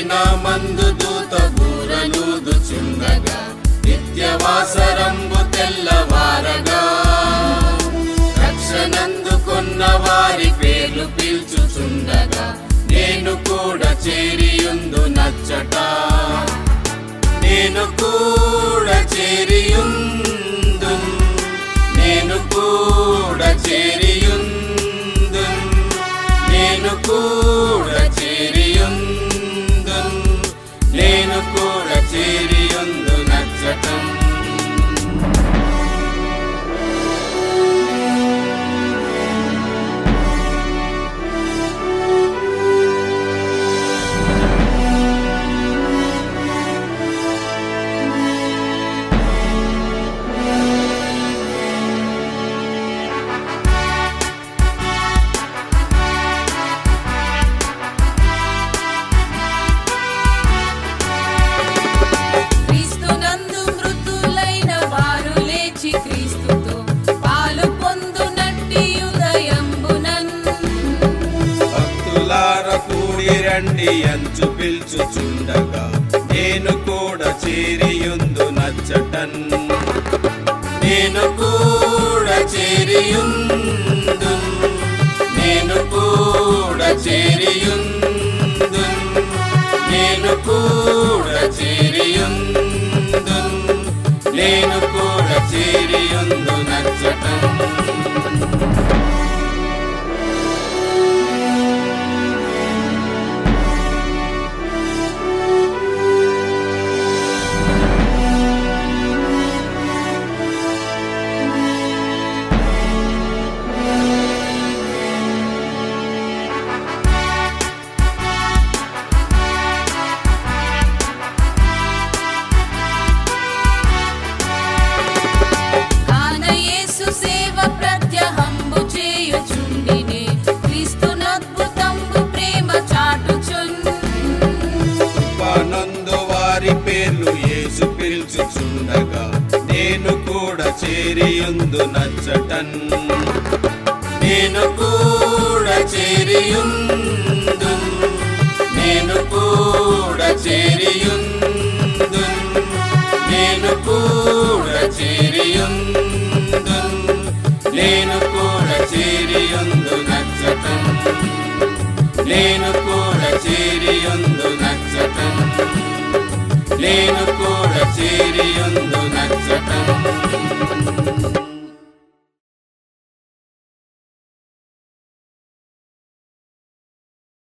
నా మందు దూత బూరలూదు చుండగా నిత్యవాసరంబు తెల్లవారగా రక్షణందుకున్న వారి పేర్లు పిలుచుచుండగా నేను కూడా చేరియుందు నచ్చట నేను కూడా చేరియుందు నేను కూడా చేరియుందు నేను కూడా చేరియుందు నేను కూడా చేరియుందు నచ్చటం క్రీస్తునందు మృతులైన వారు లేచి క్రీస్తుతో పాలు పొందునట్టి ఉదయంబునన్ భక్తులార కూడి రండి అంచు పిల్చుచుండగా నేను కూడా చేరియుందు నచ్చటన్ నేను కూడా చేరియుందు నేను కూడా చేరియుందు నేను కూడా చేరియుందు నేను కూడా చేరియుందు నచ్చటం కాన యేసు సేవ ప్రత్యహంబు చేయుచుండినే క్రీస్తునద్భుతంబు ప్రేమ చాటుచున్ కృపానందు వారి పేర్లు యేసు పిలుచుచుండగా నేను కూడా చేరియుందు నచ్చటన్ నేను కూడా చేరియుందు నేను కూడా చేరియుందు నేను కూడా చేరియుందు నేను కూడా చేరియుందు నచ్చటం నేను కూడా చేరియుందు నచ్చటం నేను కూడా చేరియుందు నచ్చటం